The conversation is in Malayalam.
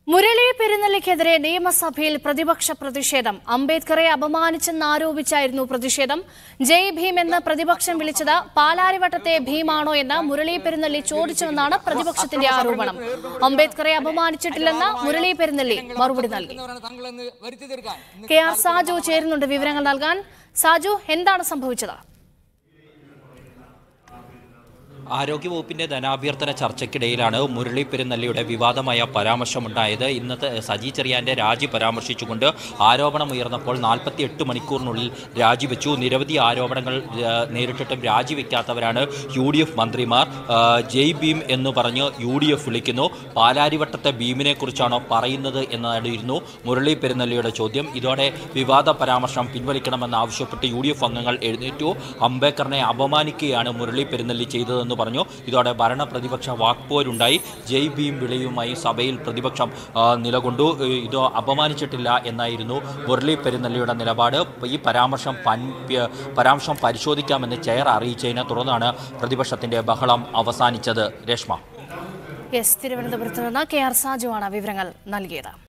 മുരളി പെരുന്നള്ളിക്കെതിരെ നിയമസഭയിൽ പ്രതിപക്ഷ പ്രതിഷേധം അംബേദ്കറെ അപമാനിച്ചെന്നാരോപിച്ചായിരുന്നു പ്രതിഷേധം ജയ് ഭീം എന്ന് പ്രതിപക്ഷം വിളിച്ചത് പാലാരിവട്ടത്തെ ഭീമാണോ എന്ന് മുരളി പെരുന്നള്ളി ചോദിച്ചുവെന്നാണ് പ്രതിപക്ഷത്തിന്റെ ആരോപണം അംബേദ്കറെ അപമാനിച്ചിട്ടില്ലെന്ന് മുരളി പെരുന്നള്ളി മറുപടി നൽകി താങ്കളെന്ന് വരുത്തി തീർക്കാൻ കെ ആർ സാജു ചേരുന്നുണ്ട് വിവരങ്ങൾ നൽകാൻ സാജു എന്താണ് സംഭവിച്ചത് ആരോഗ്യവകുപ്പിന്റെ ധനാഭ്യർത്ഥന ചർച്ചയ്ക്കിടയിലാണ് മുരളി പെരുന്നള്ളിയുടെ വിവാദമായ പരാമർശമുണ്ടായത് ഇന്നത്തെ സജി ചെറിയാന്റെ രാജി പരാമർശിച്ചുകൊണ്ട് ആരോപണം ഉയർന്നപ്പോൾ നാൽപ്പത്തി എട്ട് മണിക്കൂറിനുള്ളിൽ രാജിവെച്ചു നിരവധി ആരോപണങ്ങൾ ആ, നേരിട്ടിട്ടും രാജിവെക്കാത്തവരാണ് യു ഡി എഫ് മന്ത്രിമാർ ആ, ജയ് ഭീം എന്ന് പറഞ്ഞ് യു ഡി എഫ് വിളിക്കുന്നു പാലാരിവട്ടത്തെ ഭീമിനെ കുറിച്ചാണോ പറയുന്നത് എന്നായിരുന്നു മുരളി പെരുന്നള്ളിയുടെ ചോദ്യം ഇതോടെ വിവാദ പരാമർശം പിൻവലിക്കണമെന്നാവശ്യപ്പെട്ട് യു ഡി എഫ് അംഗങ്ങൾ എഴുന്നേറ്റു അംബേദ്കറിനെ അപമാനിക്കുകയാണ് മുരളി പെരുന്നള്ളി ചെയ്തതെന്ന് പറഞ്ഞു ഇതോടെ ഭരണ പ്രതിപക്ഷ വാക്പോരുണ്ടായി ജയ് ഭീം വിളിയുമായി സഭയിൽ പ്രതിപക്ഷം ആ, നിലകൊണ്ടു ഏ, ഇത് അപമാനിച്ചിട്ടില്ല എന്നായിരുന്നു മുരളി പെരുന്നള്ളിയുടെ നിലപാട് ഈ പരാമർശം പൻ പ്യ- പരാമർശം പരിശോധിക്കാമെന്ന് ചെയർ അറിയിച്ചതിനെ തുടർന്നാണ് പ്രതിപക്ഷത്തിന്റെ ബഹളം അവസാനിച്ചത് രേഷ്മ യെസ് തിരുവനന്തപുരത്ത് നിന്ന് കെ ആർ സാജു ആണ് വിവരങ്ങൾ നൽകിയത്